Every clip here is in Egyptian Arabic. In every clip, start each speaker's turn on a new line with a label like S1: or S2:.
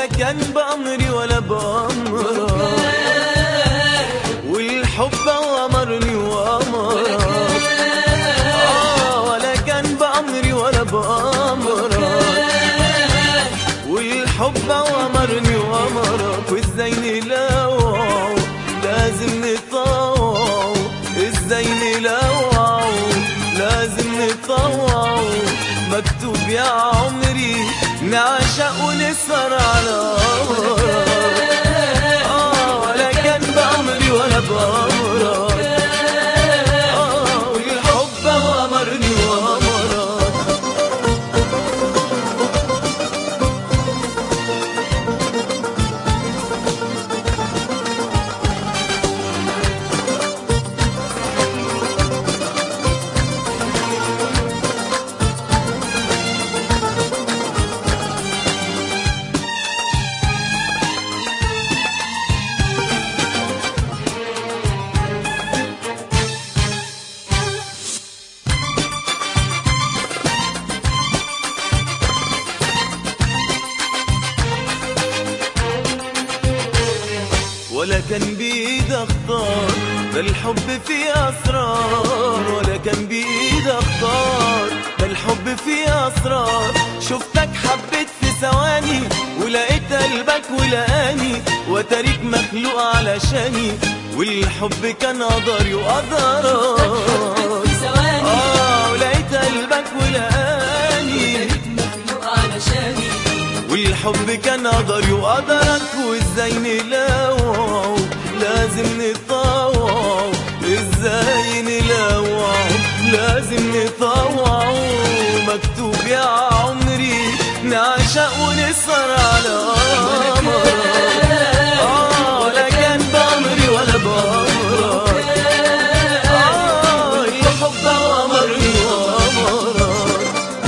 S1: ولا كان بأمري ولا بأمرك والحب أمرني وأمرك آه ولا كان بأمري ولا بأمرك والحب أمرني وأمرك وإزاي نلوعه لازم نطوعه إزاي نلوعه لازم نطوعه مكتوب يا عمري نعشق ونسهر على أمرك آه ولا كان بأمري ولا بأمرك آه والحب أمرني وأمرك ولا كان بإيد اختار ده الحب فيه اسرار ولا كان بإيد اختار ده الحب فيه اسرار شفتك حبيت في ثواني ولقيت قلبك ولقاني وتاريك مخلوق علشاني والحب كان قدري وقدرك
S2: في ثواني
S1: اه ولقيت قلبك ولقاني
S2: مخلوق علشاني
S1: والحب كان قدري وقدرك وازاي نلوعه لازم نطوعه ازاي نلوعه لازم نطوعه مكتوب يا عمري نعشق ونسهر على قمرك آه ولا كان بأمري ولا بأمرك آه الحب أمرني وأمرك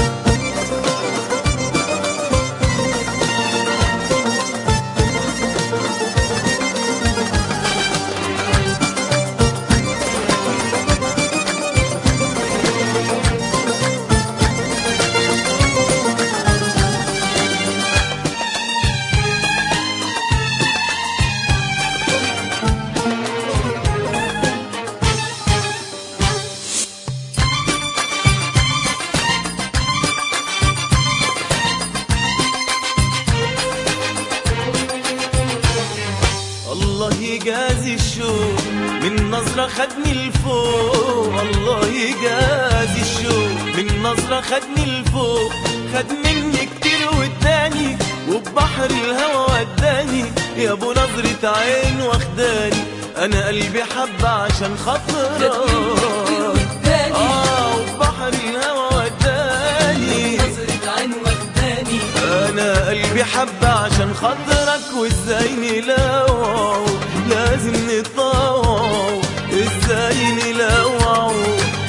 S1: الله يجازي الشوق من نظرة خدني لفوق الله يجازي الشوق من نظرة خدني لفوق خد مني كتير واداني وبحر الهوى وداني يا ابو نظرة عين واخداني انا قلبي حب عشان خاطرك
S2: واداني.
S1: اه وبحر الهوى وداني
S2: نظرة عين واخداني
S1: انا قلبي حب عشان خاطرك وازاي نلوعه لازم نطوعه ازاي نلوعه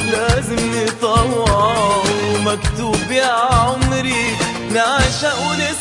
S1: لازم نطوعه مكتوب يا عمري نعشق ونسهر